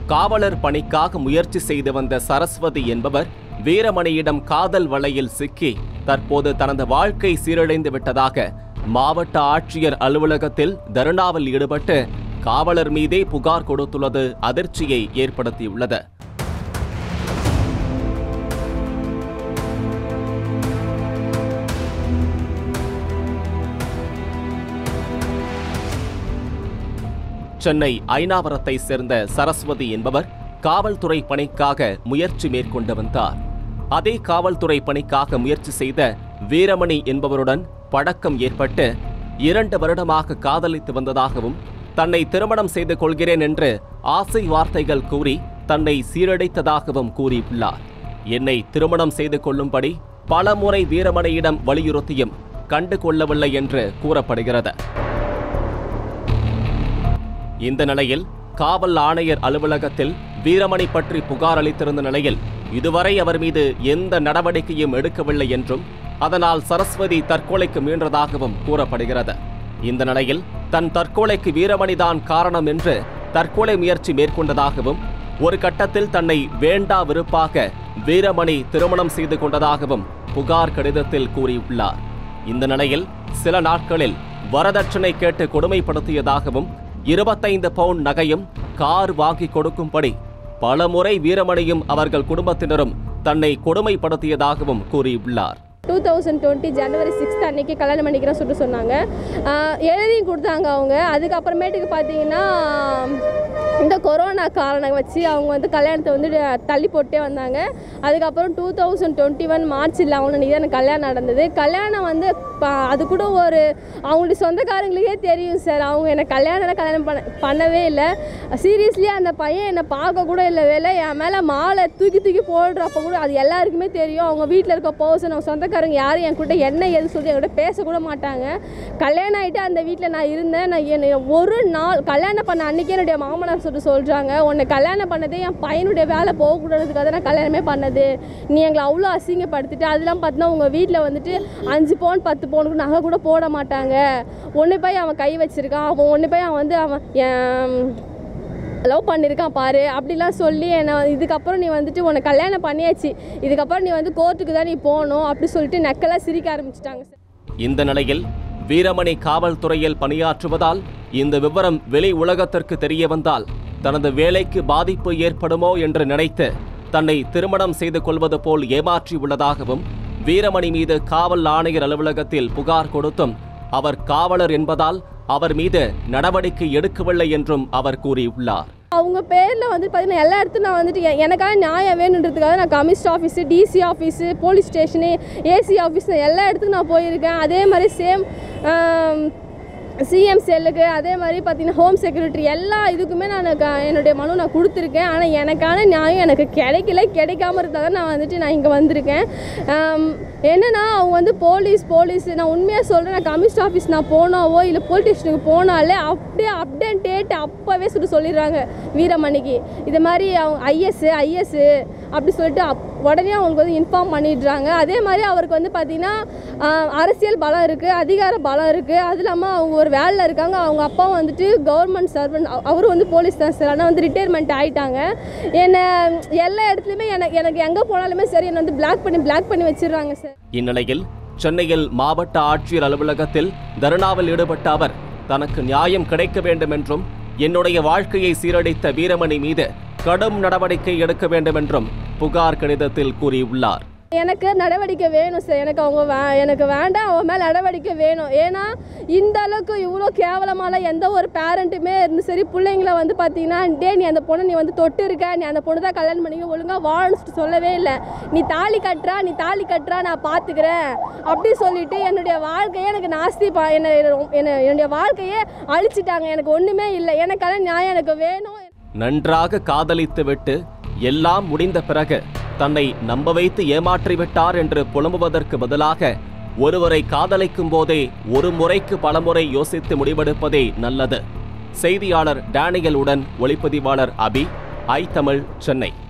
காவலர் பணிக்காக முயற்சி செய்து வந்த சரஸ்வதி என்பவர் வீரமணியிடம் காதல் வலையில் சிக்கி தற்போது தனது வாழ்க்கை சீரழிந்து விட்டதாக மாவட்ட ஆட்சியர் அலுவலகத்தில் தர்ணாவில் ஈடுபட்டு காவலர் மீதே புகார் கொடுத்துள்ளது அதிர்ச்சியை ஏற்படுத்தியுள்ளது சென்னை ஐனாவரத்தை சேர்ந்த சரஸ்வதி என்பவர் காவல்துறை பணிக்காக முயற்சி மேற்கொண்டு வந்தார் அதே காவல்துறை பணிக்காக முயற்சி செய்த வீரமணி என்பவருடன் பழக்கம் ஏற்பட்டு இரண்டு வருடமாக காதலித்து வந்ததாகவும் தன்னை திருமணம் செய்து கொள்கிறேன் என்று ஆசை வார்த்தைகள் கூறி தன்னை சீரழித்ததாகவும் கூறியுள்ளார் என்னை திருமணம் செய்து கொள்ளும்படி பலமுறை வீரமணியிடம் வலியுறுத்தியும் கண்டு கொள்ளவில்லை என்று கூறப்படுகிறது இந்த நிலையில் காவல் ஆணையர் அலுவலகத்தில் வீரமணி பற்றி புகார் அளித்திருந்த நிலையில் இதுவரை அவர் மீது எந்த நடவடிக்கையும் எடுக்கவில்லை என்றும் அதனால் சரஸ்வதி தற்கொலைக்கு முயன்றதாகவும் கூறப்படுகிறது இந்த நிலையில் தன் தற்கொலைக்கு வீரமணிதான் காரணம் என்று தற்கொலை முயற்சி மேற்கொண்டதாகவும் ஒரு கட்டத்தில் தன்னை வேண்டா விருப்பாக வீரமணி திருமணம் செய்து கொண்டதாகவும் புகார் கடிதத்தில் கூறியுள்ளார் இந்த நிலையில் சில நாட்களில் வரதட்சணை கேட்டு கொடுமைப்படுத்தியதாகவும் இருபத்தைந்து பவுண்ட் நகையும் கார் வாங்கி கொடுக்கும்படி பலமுறை வீரமணியும் அவர்கள் குடும்பத்தினரும் தன்னை கொடுமைப்படுத்தியதாகவும் கூறியுள்ளார் two thousand twenty January sixth அன்னைக்கு கல்யாணம் பண்ணிக்கிறேன் சொல்லிட்டு சொன்னாங்க ஆஹ் எழுதியும் கொடுத்தாங்க அவங்க அதுக்கப்புறமேட்டுக்கு பார்த்தீங்கன்னா இந்த கொரோனா காரணம் வச்சு அவங்க வந்து கல்யாணத்தை வந்து தள்ளி போட்டே வந்தாங்க அதுக்கப்புறம் two thousand twenty one March eleven அன்றைக்கி தான் எனக்கு கல்யாணம் நடந்தது கல்யாணம் வந்து ப- அது கூட ஒரு அவங்களுடைய சொந்தக்காரங்களுக்கே தெரியும் சார் அவங்க என்னை கல்யாணம் கல்யாணம் பண்ண பண்ணவே இல்லை சீரியஸ்லி அந்த பையன் என்னை பார்க்க கூட இல்லை வேலை என் மேலே மாலை தூக்கி தூக்கி போடுறப்ப கூட அது எல்லாருக்குமே தெரியும் அவங்க வீட்டில் இருக்க பர்சன் அவங்க சொந்தக்காரங்க யாரும் என் கூட என்ன எது சொல்லி என்கிட்ட பேசக்கூட மாட்டாங்க கல்யாணம் ஆகிட்டு அந்த வீட்டில் நான் இருந்தேன் நான் என்னை ஒரு நாள் கல்யாணம் பண்ண அன்றைக்கே என்னுடைய மாமனார் சொல்லிட்டு சொல்கிறாங்க உன்னை கல்யாணம் பண்ணதே என் பையனுடைய வேலை போகக்கூடாதுக்காக நான் கல்யாணமே பண்ணது நீ எங்களை அவ்வளோ அசிங்கப்படுத்திட்டு அதெல்லாம் பார்த்தீங்கன்னா உங்கள் வீட்டில் வந்துட்டு அஞ்சு பவுன் பத்து பவுனுக்கு நகை கூட போட மாட்டாங்க ஒன்று போய் அவன் கை வச்சிருக்கான் அவன் ஒன்று போய் அவன் வந்து அவன் என் லவ் பண்ணியிருக்கான் பாரு அப்படிலாம் சொல்லி என்னை இதுக்கப்புறம் நீ வந்துட்டு உன்னை கல்யாணம் பண்ணியாச்சு இதுக்கப்புறம் நீ வந்து கோர்ட்டுக்கு தான் நீ போகணும் அப்படி சொல்லிட்டு நக்கலாக சிரிக்க ஆரம்பிச்சிட்டாங்க சார் இந்த நிலையில் வீரமணி காவல்துறையில் பணியாற்றுவதால் இந்த விவரம் வெளி உலகத்திற்கு தெரிய வந்தால் தனது வேலைக்கு பாதிப்பு ஏற்படுமோ என்று நினைத்து தன்னை திருமணம் செய்து கொள்வது போல் ஏமாற்றியுள்ளதாகவும் வீரமணி மீது காவல் ஆணையர் அலுவலகத்தில் புகார் கொடுத்தும் அவர் காவலர் என்பதால் அவர் மீது நடவடிக்கை எடுக்கவில்லை என்றும் அவர் கூறியுள்ளார் அவங்க பேரில் வந்து பார்த்தீங்கன்னா எல்லா இடத்துலையும் நான் வந்துட்டு எ- எனக்காக நியாயம் வேணுன்றதுக்காக நான் commission office DC office police station AC office எல்லா இடத்துக்கும் நான் போயிருக்கேன் அதே மாதிரி சேம் சிஎம் செல்லுக்கு அதே மாதிரி பார்த்தீங்கன்னா ஹோம் செக்யூரிட்டி எல்லா இதுக்குமே நான் க- என்னுடைய மனு நான் கொடுத்துருக்கேன் ஆனால் எனக்கான நியாயம் எனக்கு கிடைக்கல கிடைக்காம இருந்தால் நான் வந்துட்டு நான் இங்கே வந்திருக்கேன் ஆம், என்னன்னா அவங்க வந்து போலீஸ் போலீஸ் நான் உண்மையாக சொல்கிறேன் நான் கமிஷன் ஆஃபீஸ் நான் போனாவோ இல்லை போலீஸ் ஸ்டேஷனுக்கு போனாலே அப்படியே அப்டேட் டேட் அப்போவே சொல்லி சொல்லிடுறாங்க வீரமணிக்கு இது மாதிரி அவங்க ஐஎஸ் ஐஎஸ் அப்படி சொல்லிட்டு அப் உடனே அவங்களுக்கு வந்து இன்ஃபார்ம் பண்ணிடுறாங்க அதே மாதிரி அவருக்கு வந்து பார்த்திங்கன்னா ஆஹ், அரசியல் பலம் இருக்குது அதிகார பலம் இருக்குது அது இல்லாமல் அவங்க ஒரு வேலையில் இருக்காங்க அவங்க அப்பா வந்துட்டு கவர்மெண்ட் சர்வன்ட் அவரும் வந்து போலீஸ் தான் சார் ஆனால் வந்து ரிட்டையர்மெண்ட் ஆகிட்டாங்க என்னை எல்லா இடத்துலையுமே எனக்கு எனக்கு எங்கே போனாலுமே சரி என்னை வந்து பிளாக் பண்ணி பிளாக் பண்ணி வச்சிடுறாங்க சார் இந்நிலையில் சென்னையில் மாவட்ட ஆட்சியர் அலுவலகத்தில் தர்ணாவில் ஈடுபட்ட அவர் தனக்கு நியாயம் கிடைக்க வேண்டும் என்றும் என்னுடைய வாழ்க்கையை சீரழித்த வீரமணி மீது கடும் நடவடிக்கை எடுக்க வேண்டும் என்றும் புகார் கடிதத்தில் கூறியுள்ளார் எனக்கு நடவடிக்கை வேணும் சார் எனக்கு அவங்க வே எனக்கு வேண்டாம் அவங்க மேலே நடவடிக்கை வேணும் ஏன்னா இந்த அளவுக்கு இவ்வளோ கேவலமான எந்த ஒரு பேரண்ட்டுமே இருந்து சரி பிள்ளைங்கள வந்து பார்த்தீங்கன்னா டே நீ அந்த பொண்ணை நீ வந்து தொட்டு இருக்க நீ அந்த பொண்ணு தான் கல்யாணம் பண்ணிக்க ஒழுங்காக வாழணும்னு சொல்லவே இல்லை நீ தாலி கட்டுறா நீ தாலி கட்டுறா நான் பார்த்துக்கிறேன் அப்படி சொல்லிட்டு என்னுடைய வாழ்க்கையே எனக்கு நாஸ்தி பா என்ன என்ன என்னுடைய வாழ்க்கையே அழிச்சிட்டாங்க எனக்கு ஒன்றுமே இல்லை எனக்கான நியாயம் எனக்கு வேணும் நன்றாக காதலித்துவிட்டு எல்லாம் முடிந்த பிறகு தன்னை நம்ப வைத்து ஏமாற்றிவிட்டார் என்று புலம்புவதற்கு பதிலாக ஒருவரை காதலிக்கும் போதே ஒரு முறைக்கு பலமுறை யோசித்து முடிவெடுப்பதே நல்லது செய்தியாளர் டேனியல் உடன் ஒளிப்பதிவாளர் அபி ஐ தமிழ் சென்னை